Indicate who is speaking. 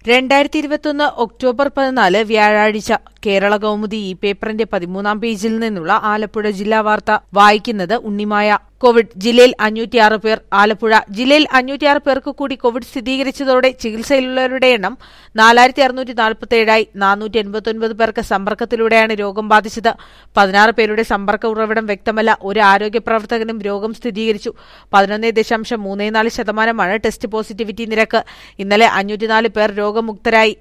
Speaker 1: രണ്ടായിരത്തി ഇരുപത്തൊന്ന് ഒക്ടോബർ പതിനാല് വ്യാഴാഴ്ച കേരള കൗമുദി ഈ പേപ്പറിന്റെ പതിമൂന്നാം പേജിൽ നിന്നുള്ള ആലപ്പുഴ ജില്ലാ വാർത്ത വായിക്കുന്നത് ഉണ്ണിമായ കോവിഡ് ജില്ലയിൽ അഞ്ഞൂറ്റിയാറ് പേർ ആലപ്പുഴ ജില്ലയിൽ അഞ്ഞൂറ്റിയാറ് പേർക്ക് കൂടി കോവിഡ് സ്ഥിരീകരിച്ചതോടെ ചികിത്സയിലുള്ളവരുടെ എണ്ണം നാലായിരത്തി അറുന്നൂറ്റി നാൽപ്പത്തിയേഴായി നാനൂറ്റി എൺപത്തൊൻപത് പേർക്ക് സമ്പർക്കത്തിലൂടെയാണ് രോഗം ബാധിച്ചത് പതിനാറ് പേരുടെ സമ്പർക്ക ഉറവിടം വ്യക്തമല്ല ഒരു ആരോഗ്യ പ്രവർത്തകനും രോഗം സ്ഥിരീകരിച്ചു പതിനൊന്ന് ദശാംശം മൂന്ന് നാല് ശതമാനമാണ് ടെസ്റ്റ് പോസിറ്റിവിറ്റി നിരക്ക് ഇന്നലെ അഞ്ഞൂറ്റിനാല് പേർ രോഗമുക്തരായി